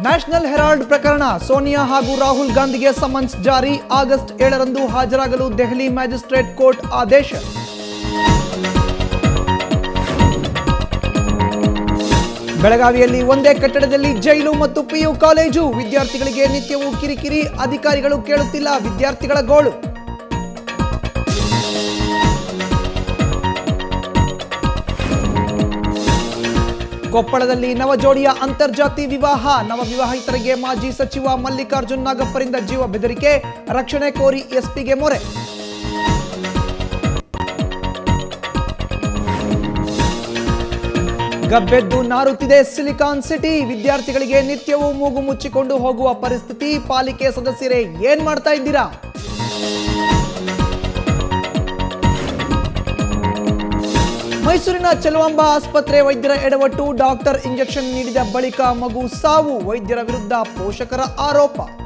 national Herald ಪ್ರಕರಣ ಸೋನಿಯಾ ಹಾಗೂ ರಾಹುಲ್ ಗಾಂಧಿಗೆ ಸಮನ್ಸ್ ಜಾರಿ ಆಗಸ್ಟ್ ಏಳರಂದು ಹಾಜರಾಗಲು ದೆಹಲಿ ಮ್ಯಾಜಿಸ್ಟ್ರೇಟ್ ಕೋರ್ಟ್ ಆದೇಶ ಬೆಳಗಾವಿಯಲ್ಲಿ ಒಂದೇ ಕಟ್ಟಡದಲ್ಲಿ ಜೈಲು ಮತ್ತು ಪಿಯು ಕಾಲೇಜು ವಿದ್ಯಾರ್ಥಿಗಳಿಗೆ ನಿತ್ಯವೂ ಕಿರಿಕಿರಿ ಅಧಿಕಾರಿಗಳು ಕೇಳುತ್ತಿಲ್ಲ ವಿದ್ಯಾರ್ಥಿಗಳ ಗೋಳು ಕೊಪ್ಪಳದಲ್ಲಿ ನವಜೋಡಿಯ ಅಂತರ್ಜಾತಿ ವಿವಾಹ ನವ ವಿವಾಹಿತರಿಗೆ ಮಾಜಿ ಸಚಿವ ಮಲ್ಲಿಕಾರ್ಜುನ್ ನಾಗಪ್ಪರಿಂದ ಜೀವ ಬೆದರಿಕೆ ರಕ್ಷಣೆ ಕೋರಿ ಎಸ್ಪಿಗೆ ಮೊರೆ ಗಬ್ಬೆದ್ದು ನಾರುತ್ತಿದೆ ಸಿಲಿಕಾನ್ ಸಿಟಿ ವಿದ್ಯಾರ್ಥಿಗಳಿಗೆ ನಿತ್ಯವೂ ಮೂಗು ಮುಚ್ಚಿಕೊಂಡು ಹೋಗುವ ಪರಿಸ್ಥಿತಿ ಪಾಲಿಕೆ ಸದಸ್ಯರೇ ಏನ್ ಮಾಡ್ತಾ ಇದ್ದೀರಾ ಮೈಸೂರಿನ ಚೆಲುವಾಂಬ ಆಸ್ಪತ್ರೆ ವೈದ್ಯರ ಎಡವಟ್ಟು ಡಾಕ್ಟರ್ ಇಂಜೆಕ್ಷನ್ ನೀಡಿದ ಬಳಿಕ ಮಗು ಸಾವು ವೈದ್ಯರ ವಿರುದ್ಧ ಪೋಷಕರ ಆರೋಪ